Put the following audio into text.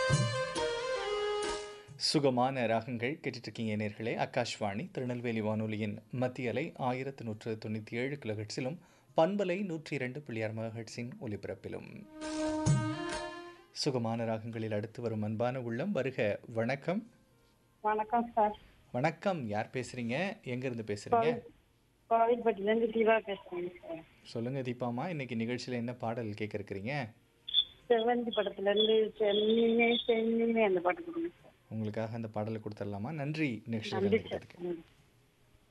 சுகமான ராகங்கள் கேட்டுட்டு இருக்கீங்க நேர்களே ஆகாஷ்வாணி திருநெல்வேலி வானொலியின் மத்திய அலை ஆயிரத்து நூற்று தொண்ணூற்றி ஏழு கிலோஹெட்ஸிலும் பண்பலை நூற்றி இரண்டு புள்ளியார் மகஹெட்ஸின் ஒலிபரப்பிலும் சுகமான ராகங்களில் அடுத்து வரும் அன்பான உள்ளம் வருக வணக்கம் வணக்கம் சார் வணக்கம் யார் பேசுறீங்க எங்கேருந்து பேசுறீங்க கோவில்பட்டிலேருந்து தீபா பேசுறேங்க சார் சொல்லுங்க தீபாமா இன்னைக்கு நிகழ்ச்சியில் என்ன பாடல் கேட்க இருக்கிறீங்க செவ்வந்தி படத்துலேருந்து சென்னிமே சென்னிமே அந்த பாட்டு கொடுங்க சார் உங்களுக்காக அந்த பாடலை கொடுத்துடலாமா நன்றி நிகழ்ச்சியில் நன்றி சார் கலந்துக்கிட்டதுக்கு நன்றி